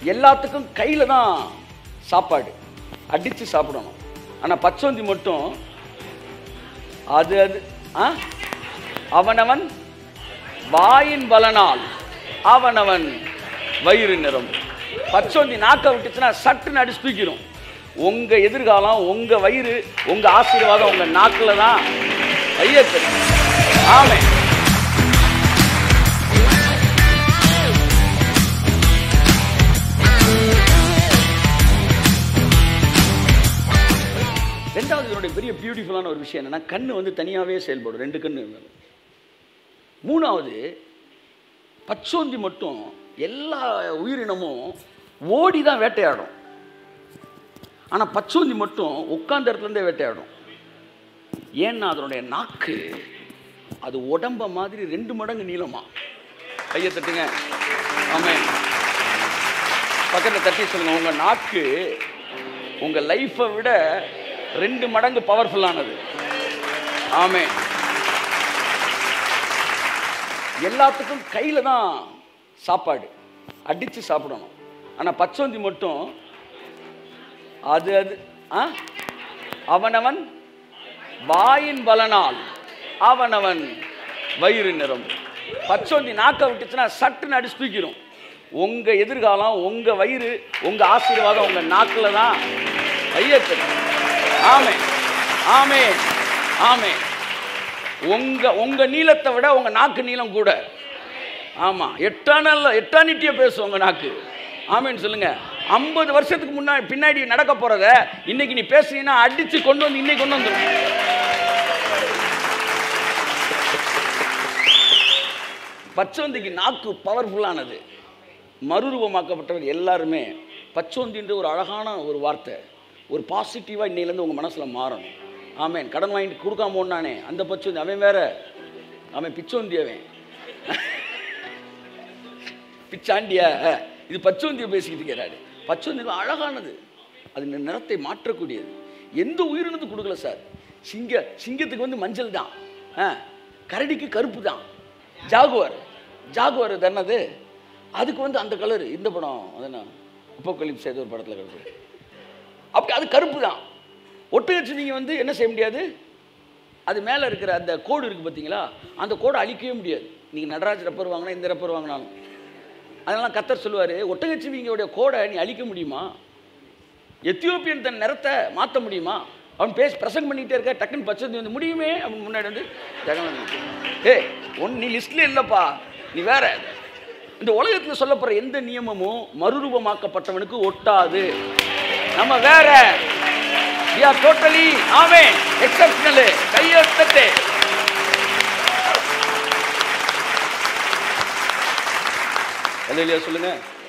எல்லாத்துக்கும் கையில தான் சாப்பாடு அடிச்சு சாப்பிடணும் ஆனா பச்சோந்தி மட்டும் அது அது ஆ? அவனவன் வாயின் பலனால் அவனவன் வயிறு நிரம்பும் பச்சோந்தி நாக்க விட்டுச்சுன்னா சட்டுன்னு அடிச்சு தூக்கிடும் உங்க எதிர்காலம் உங்க வயிறு உங்க ஆசீர்வாதம் உங்க நாக்குல தான் கையெழுத்து ஆமே ரெண்டாவது இதனுடைய பெரிய பியூட்டிஃபுல்லான ஒரு விஷயம் என்னன்னா கண்ணு வந்து தனியாகவே செயல்படும் ரெண்டு கண்ணு இருந்தாலும் மூணாவது பச்சோந்தி மட்டும் எல்லா உயிரினமும் ஓடி தான் வேட்டையாடும் ஆனால் பச்சோந்தி மட்டும் உட்கார்ந்த இடத்துலேருந்தே வேட்டையாடும் ஏன்னா அதனுடைய நாக்கு அது உடம்ப மாதிரி ரெண்டு மடங்கு நீளமா கையை தட்டுங்க ஆமே பக்கத்தில் தட்டி சொல்லுங்க உங்க நாக்கு உங்க லைஃப்பை விட ரெண்டு மடங்கு பவர்ஃபுல்லானது ஆமே எல்லாத்துக்கும் கையில தான் சாப்பாடு அடிச்சு சாப்பிடணும் ஆனா பச்சோந்தி மட்டும் அது அது ஆ? அவனவன் வாயின் பலனால் அவனவன் வயிறு நிரம்பும் பச்சோந்தி நாக்க விட்டுச்சுன்னா சட்டுன்னு அடிச்சு தூக்கிடும் உங்க எதிர்காலம் உங்க வயிறு உங்க ஆசீர்வாதம் உங்க நாக்குல தான் கையெழுத்து ஆமே ஆமே ஆமே உங்க உங்க நீளத்தை விட உங்க நாக்கு நீளம் கூட ஆமா எட்டானல்ல எட்டானிட்டிய பேசும் உங்க நாக்கு ஆமேன்னு சொல்லுங்க ஐம்பது வருஷத்துக்கு முன்னாடி பின்னாடி நடக்க போறத இன்னைக்கு நீ பேசுனீங்கன்னா அடிச்சு கொண்டு வந்து இன்னைக்கு கொண்டு வந்துடும் பச்சோந்திக்கு நாக்கு பவர்ஃபுல்லானது மறுரூபமாக்கப்பட்டவர் எல்லாருமே பச்சோந்தின்ற ஒரு அழகான ஒரு வார்த்தை ஒரு பாசிட்டிவாக இன்னையிலேருந்து உங்கள் மனசில் மாறணும் ஆமேன் கடன் வாங்கிட்டு கொடுக்காம ஓடினானே அந்த பச்சோந்தி அவன் வேற அவன் பிச்சோந்தி அவன் பிச்சாண்டியா இது பச்சோந்தியை பேசிக்கிட்டு இருக்கிறாரு பச்சோந்தி அழகானது அது நி- நிறத்தை மாற்றக்கூடியது எந்த உயிரினத்துக்கு கொடுக்கல சார் சிங்க சிங்கத்துக்கு வந்து மஞ்சள் தான் ஆ, கரடிக்கு கருப்பு தான் ஜாகுவார் ஜாகுவார் தானது அதுக்கு வந்து அந்த கலர் இந்த படம் அது என்ன அப்போக்கலிப்ஸ் ஏதோ ஒரு படத்தில் கருப்பு அப்படி அது கருப்பு தான் ஒட்டு வச்சு நீங்கள் வந்து என்ன செய்ய முடியாது அது மேலே இருக்கிற அந்த கோடு இருக்குது பார்த்தீங்களா அந்த கோடை அழிக்கவே முடியாது நீங்கள் நடராஜ் ரப்பர் வாங்கினா இந்த ரப்பர் வாங்கினாலும் அதெல்லாம் கத்தர் சொல்லுவார் ஒட்டகச்சிவிங்களுடைய கோடை நீ அழிக்க முடியுமா எத்தியோப்பியன் தன் நிறத்தை மாற்ற முடியுமா அவன் பேசி பிரசங்கம் பண்ணிகிட்டே இருக்க டக்குன்னு பச்சதி வந்து முடியுமே அவன் முன்னாடி வந்து ஜெகன் ஏய் ஒன் நீ லிஸ்ட்ல இல்லைப்பா நீ வேற இந்த உலகத்தில் சொல்லப்படுற எந்த நியமமும் மறுரூபமாக்கப்பட்டவனுக்கு ஒட்டாது நம்ம வேற we are totally ஆமே எக்ஸப்ஷனல் கையெழுத்தட்டு இல்லையா சொல்லுங்க